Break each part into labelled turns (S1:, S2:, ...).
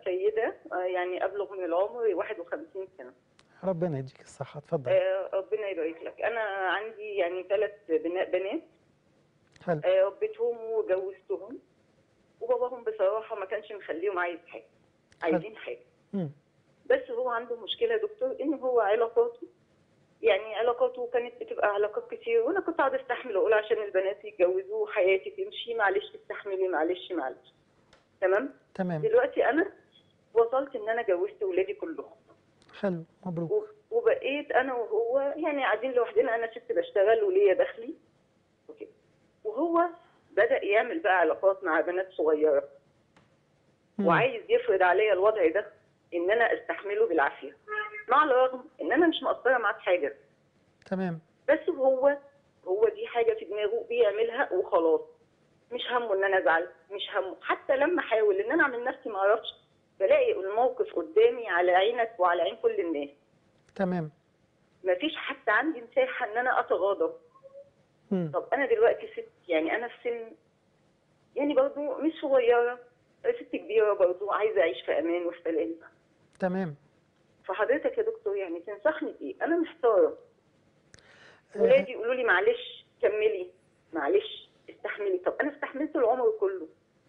S1: سيدة آه، يعني أبلغ من العمر 51 سنة
S2: ربنا يديك الصحة اتفضل
S1: آه، ربنا يبارك لك أنا عندي يعني ثلاث بنات
S2: حلو
S1: آه، ربيتهم وجوزتهم وباباهم بصراحة ما كانش مخليهم عايز حاجة عايزين حاجة
S2: مم.
S1: بس هو عنده مشكلة يا دكتور إن هو علاقاته يعني علاقاته كانت بتبقى علاقات كتير وأنا كنت قاعدة أستحمل أقول عشان البنات يتجوزوا وحياتي تمشي معلش استحملي معلش معلش تمام
S2: تمام
S1: دلوقتي أنا وصلت إن أنا جوزت ولادي كلهم
S2: حلو مبروك
S1: و- وبقيت انا وهو يعني قاعدين لوحدنا انا ست بشتغل وليا دخلي وكده وهو بدا يعمل بقى علاقات مع بنات صغيره
S2: مم.
S1: وعايز يفرض عليا الوضع ده ان انا استحمله بالعافيه مع الرغم ان انا مش مقصره معاه في حاجه
S2: تمام
S1: بس هو هو دي حاجه في دماغه بيعملها وخلاص مش همه ان انا ازعل مش همه حتى لما احاول ان انا اعمل نفسي ما اعرفش بلاقي الموقف قدامي على عينك وعلى عين كل الناس
S2: تمام
S1: مفيش حتى عندي مساحه ان انا اتغاضى
S2: مم.
S1: طب انا دلوقتي ست يعني انا في سن يعني برضو مش صغيره ست كبيره برضو عايزه اعيش في امان وفي سلام
S2: تمام
S1: فحضرتك يا دكتور يعني تنصحني بايه؟ انا محتاره
S2: آه،
S1: ولادي يقولوا لي معلش كملي معلش استحملي طب انا استحملت العمر كله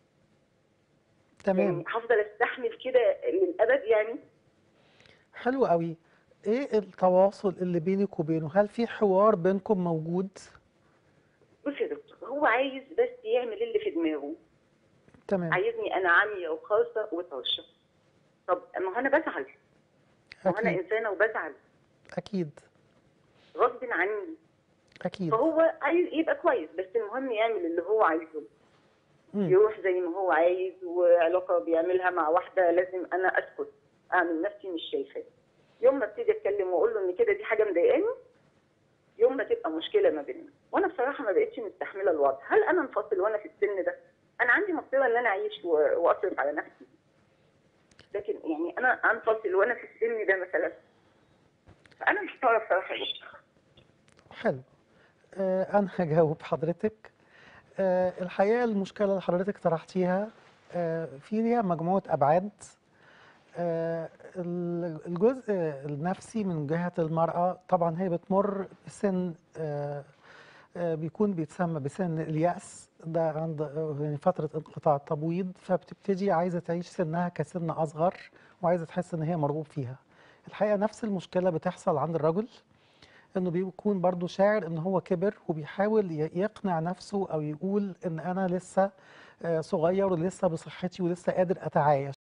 S2: تمام
S1: يعني هفضل استحمل كده للابد يعني
S2: حلو قوي ايه التواصل اللي بينك وبينه هل في حوار بينكم موجود
S1: بص يا دكتور هو عايز بس يعمل اللي في دماغه
S2: تمام
S1: عايزني انا عاميه وخالصه وطرشه طب ما هو انا بزعل ما هو انا
S2: اكيد
S1: انسانه وبزعل
S2: اكيد
S1: غصب عني
S2: اكيد
S1: فهو عايز يبقى كويس بس المهم يعمل اللي هو عايزه
S2: مم.
S1: يروح زي ما هو عايز وعلاقه بيعملها مع واحده لازم انا اسكت اعمل نفسي مش شايفاه يوم ما ابتدي اتكلم واقول له ان كده دي حاجه مضايقاني يوم ما تبقى مشكله ما بيننا وانا بصراحه ما بقتش مستحمله الوضع هل انا انفصل وانا في السن ده انا عندي مقدره ان انا اعيش و- واصرف على نفسي لكن يعني انا انفصل وانا في السن ده مثلا فانا محتاره بصراحه
S2: حلو آه انا هجاوب حضرتك آه الحقيقه المشكله اللي حضرتك طرحتيها آه في ليها مجموعه ابعاد آه ال- الجزء النفسي من جهه المراه طبعا هي بتمر بسن آه آه، بيكون بيتسمى بسن اليأس ده عند آه، يعني فترة انقطاع التبويض فبتبتدي عايزة تعيش سنها كسن أصغر وعايزة تحس إن هي مرغوب فيها الحقيقة نفس المشكلة بتحصل عند الرجل إنه بيكون برضو شاعر إن هو كبر وبيحاول ي- يقنع نفسه أو يقول إن أنا لسه آه، صغير ولسه بصحتي ولسه قادر أتعايش